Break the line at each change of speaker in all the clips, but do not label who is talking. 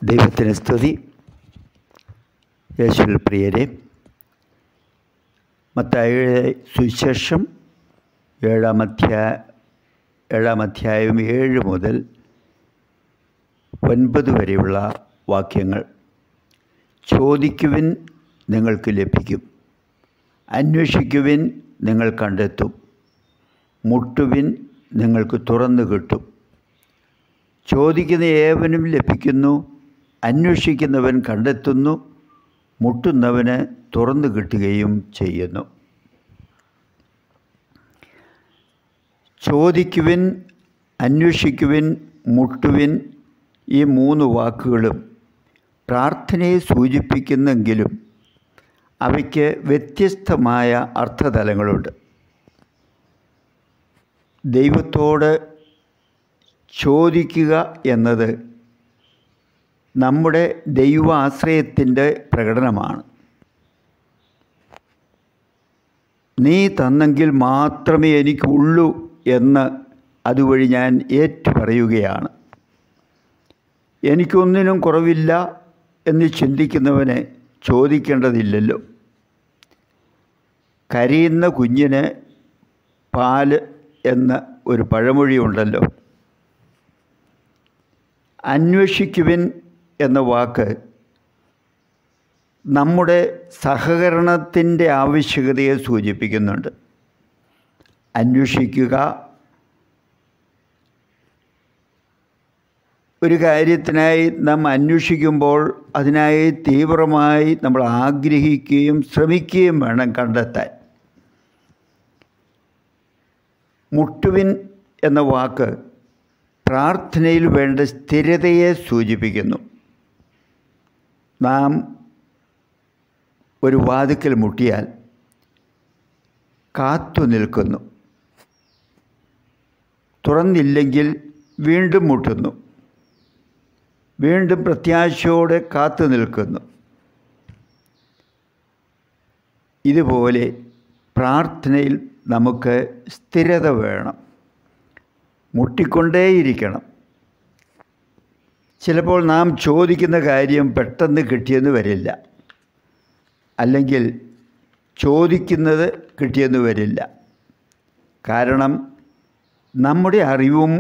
ദൈവത്തിന് സ്തുതി യേശുവിൽ പ്രിയരെ മത്തായ സുവിശേഷം ഏഴാം അധ്യായ ഏഴാം അധ്യായം ഏഴ് മുതൽ ഒൻപത് വരെയുള്ള വാക്യങ്ങൾ ചോദിക്കുവിൻ നിങ്ങൾക്ക് ലഭിക്കും അന്വേഷിക്കുവിൻ നിങ്ങൾ കണ്ടെത്തും മുട്ടുവിൻ നിങ്ങൾക്ക് തുറന്നു കിട്ടും ചോദിക്കുന്ന ഏവനും ലഭിക്കുന്നു അന്വേഷിക്കുന്നവൻ കണ്ടെത്തുന്നു മുട്ടുന്നവന് തുറന്നു കിട്ടുകയും ചെയ്യുന്നു ചോദിക്കുവിൻ അന്വേഷിക്കുവിൻ മുട്ടുവിൻ ഈ മൂന്ന് വാക്കുകളും പ്രാർത്ഥനയെ സൂചിപ്പിക്കുന്നെങ്കിലും അവയ്ക്ക് വ്യത്യസ്തമായ അർത്ഥതലങ്ങളുണ്ട് ദൈവത്തോട് ചോദിക്കുക എന്നത് നമ്മുടെ ദൈവാശ്രയത്തിൻ്റെ പ്രകടനമാണ് നീ തന്നെങ്കിൽ മാത്രമേ എനിക്കുള്ളൂ എന്ന് അതുവഴി ഞാൻ ഏറ്റുപറയുകയാണ് എനിക്കൊന്നിനും കുറവില്ല എന്ന് ചിന്തിക്കുന്നവനെ ചോദിക്കേണ്ടതില്ലല്ലോ കരയുന്ന കുഞ്ഞിന് പാല് എന്ന ഒരു പഴമൊഴിയുണ്ടല്ലോ അന്വേഷിക്കുവിൻ എന്ന വാക്ക് നമ്മുടെ സഹകരണത്തിൻ്റെ ആവശ്യകതയെ സൂചിപ്പിക്കുന്നുണ്ട് അന്വേഷിക്കുക ഒരു കാര്യത്തിനായി നാം അന്വേഷിക്കുമ്പോൾ അതിനായി തീവ്രമായി നമ്മൾ ആഗ്രഹിക്കുകയും ശ്രമിക്കുകയും വേണം കണ്ടെത്താൻ മുട്ടുവിൻ എന്ന വാക്ക് പ്രാർത്ഥനയിൽ വേണ്ട സ്ഥിരതയെ സൂചിപ്പിക്കുന്നു നാം ഒരു വാതുക്കൽ മുട്ടിയാൽ കാത്തു നിൽക്കുന്നു തുറന്നില്ലെങ്കിൽ വീണ്ടും മുട്ടുന്നു വീണ്ടും പ്രത്യാശയോടെ കാത്തു നിൽക്കുന്നു ഇതുപോലെ പ്രാർത്ഥനയിൽ നമുക്ക് സ്ഥിരത വേണം മുട്ടിക്കൊണ്ടേയിരിക്കണം ചിലപ്പോൾ നാം ചോദിക്കുന്ന കാര്യം പെട്ടെന്ന് കിട്ടിയെന്ന് വരില്ല അല്ലെങ്കിൽ ചോദിക്കുന്നത് കിട്ടിയെന്ന് വരില്ല കാരണം നമ്മുടെ അറിവും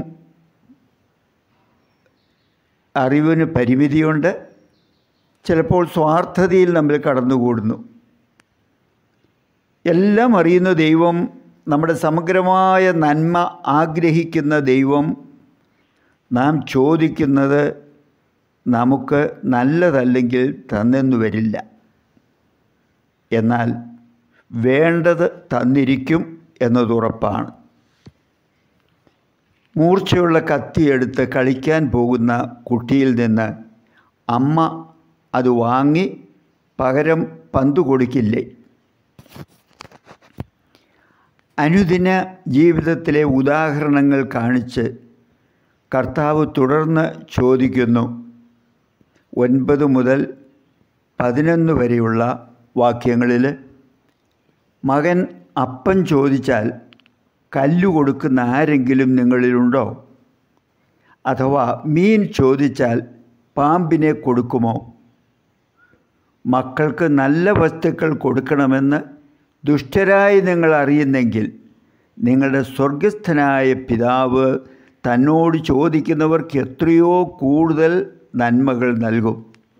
അറിവിന് പരിമിതിയുണ്ട് ചിലപ്പോൾ സ്വാർത്ഥതയിൽ നമ്മൾ കടന്നുകൂടുന്നു എല്ലാം അറിയുന്ന ദൈവം നമ്മുടെ സമഗ്രമായ നന്മ ആഗ്രഹിക്കുന്ന ദൈവം നാം ചോദിക്കുന്നത് നമുക്ക് നല്ലതല്ലെങ്കിൽ തന്നെന്നു വരില്ല എന്നാൽ വേണ്ടത് തന്നിരിക്കും എന്നതുറപ്പാണ് മൂർച്ചയുള്ള കത്തിയെടുത്ത് കളിക്കാൻ പോകുന്ന കുട്ടിയിൽ നിന്ന് അമ്മ അത് വാങ്ങി പകരം പന്തു കൊടുക്കില്ലേ അനുദിന ജീവിതത്തിലെ ഉദാഹരണങ്ങൾ കാണിച്ച് കർത്താവ് തുടർന്ന് ചോദിക്കുന്നു ഒൻപത് മുതൽ പതിനൊന്ന് വരെയുള്ള വാക്യങ്ങളിൽ മകൻ അപ്പം ചോദിച്ചാൽ കല്ലു കൊടുക്കുന്ന ആരെങ്കിലും നിങ്ങളിലുണ്ടോ അഥവാ മീൻ ചോദിച്ചാൽ പാമ്പിനെ കൊടുക്കുമോ മക്കൾക്ക് നല്ല വസ്തുക്കൾ കൊടുക്കണമെന്ന് ദുഷ്ടരായി നിങ്ങൾ അറിയുന്നെങ്കിൽ നിങ്ങളുടെ സ്വർഗസ്ഥനായ പിതാവ് തന്നോട് ചോദിക്കുന്നവർക്ക് എത്രയോ കൂടുതൽ നന്മകൾ നൽകും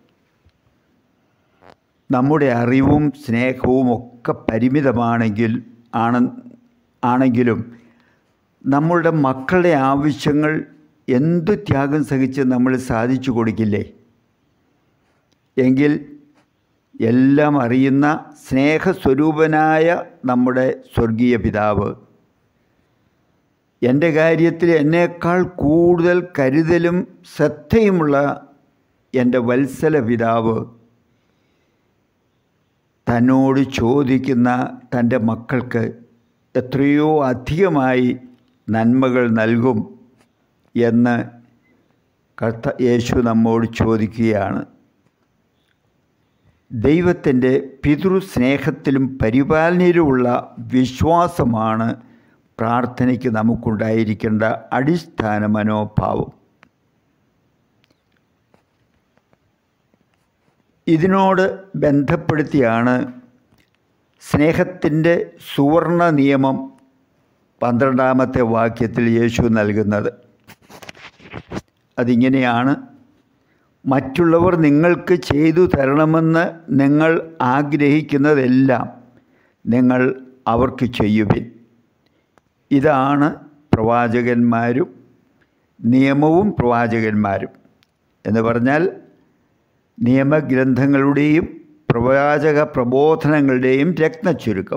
നമ്മുടെ അറിവും സ്നേഹവും ഒക്കെ പരിമിതമാണെങ്കിൽ ആണ് ആണെങ്കിലും നമ്മളുടെ മക്കളുടെ ആവശ്യങ്ങൾ എന്ത് ത്യാഗം സഹിച്ച് നമ്മൾ സാധിച്ചു കൊടുക്കില്ലേ എങ്കിൽ എല്ലാം അറിയുന്ന സ്നേഹസ്വരൂപനായ നമ്മുടെ സ്വർഗീയ പിതാവ് എൻ്റെ കാര്യത്തിൽ എന്നേക്കാൾ കൂടുതൽ കരുതലും ശ്രദ്ധയുമുള്ള എൻ്റെ വത്സല പിതാവ് തന്നോട് ചോദിക്കുന്ന തൻ്റെ മക്കൾക്ക് എത്രയോ അധികമായി നന്മകൾ നൽകും എന്ന് കർത്ത യേശു നമ്മോട് ചോദിക്കുകയാണ് ദൈവത്തിൻ്റെ പിതൃസ്നേഹത്തിലും പരിപാലനയിലുമുള്ള വിശ്വാസമാണ് പ്രാർത്ഥനയ്ക്ക് നമുക്കുണ്ടായിരിക്കേണ്ട അടിസ്ഥാന മനോഭാവം ഇതിനോട് ബന്ധപ്പെടുത്തിയാണ് സ്നേഹത്തിൻ്റെ സുവർണ നിയമം പന്ത്രണ്ടാമത്തെ വാക്യത്തിൽ യേശു നൽകുന്നത് അതിങ്ങനെയാണ് മറ്റുള്ളവർ നിങ്ങൾക്ക് ചെയ്തു തരണമെന്ന് നിങ്ങൾ ആഗ്രഹിക്കുന്നതെല്ലാം നിങ്ങൾ അവർക്ക് ചെയ്യുവിൻ ഇതാണ് പ്രവാചകന്മാരും നിയമവും പ്രവാചകന്മാരും എന്ന് പറഞ്ഞാൽ നിയമഗ്രന്ഥങ്ങളുടെയും പ്രവാചക പ്രബോധനങ്ങളുടെയും രത്നച്ചുരുക്കം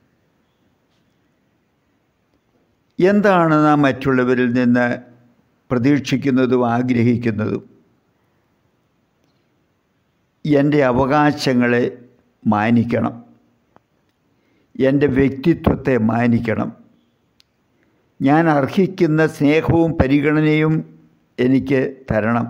എന്താണ് നാം മറ്റുള്ളവരിൽ നിന്ന് പ്രതീക്ഷിക്കുന്നതും ആഗ്രഹിക്കുന്നതും എൻ്റെ അവകാശങ്ങളെ മാനിക്കണം എൻ്റെ വ്യക്തിത്വത്തെ മാനിക്കണം ഞാൻ അർഹിക്കുന്ന സ്നേഹവും പരിഗണനയും എനിക്ക് തരണം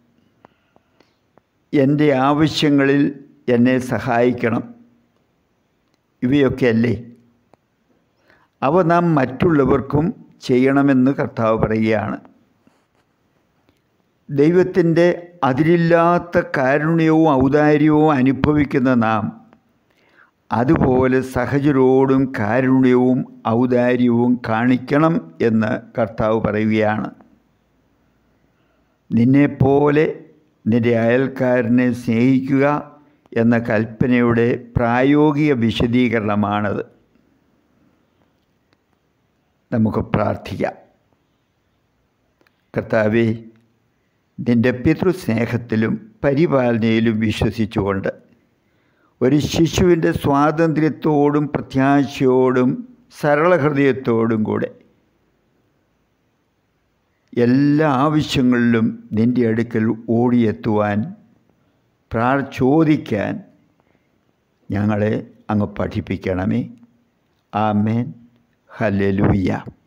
എൻ്റെ ആവശ്യങ്ങളിൽ എന്നെ സഹായിക്കണം ഇവയൊക്കെയല്ലേ അവ നാം മറ്റുള്ളവർക്കും ചെയ്യണമെന്ന് കർത്താവ് പറയുകയാണ് ദൈവത്തിൻ്റെ അതിരില്ലാത്ത കാരുണ്യവും ഔദാര്യവും അനുഭവിക്കുന്ന നാം അതുപോലെ സഹജരോടും കാരുണ്യവും ഔദാര്യവും കാണിക്കണം എന്ന് കർത്താവ് പറയുകയാണ് നിന്നെപ്പോലെ നിൻ്റെ അയൽക്കാരനെ സ്നേഹിക്കുക എന്ന കൽപ്പനയുടെ പ്രായോഗിക വിശദീകരണമാണത് നമുക്ക് പ്രാർത്ഥിക്കാം കർത്താവേ നിൻ്റെ പിതൃസ്നേഹത്തിലും പരിപാലനയിലും വിശ്വസിച്ചുകൊണ്ട് ഒരു ശിശുവിൻ്റെ സ്വാതന്ത്ര്യത്തോടും പ്രത്യാശയോടും സരളഹൃദയത്തോടും കൂടെ എല്ലാ ആവശ്യങ്ങളിലും നിൻ്റെ അടുക്കൽ ഓടിയെത്തുവാൻ പ്രാർ ചോദിക്കാൻ ഞങ്ങളെ അങ്ങ് പഠിപ്പിക്കണമേ ആമേൻ ഹല്ലേലൂയ്യ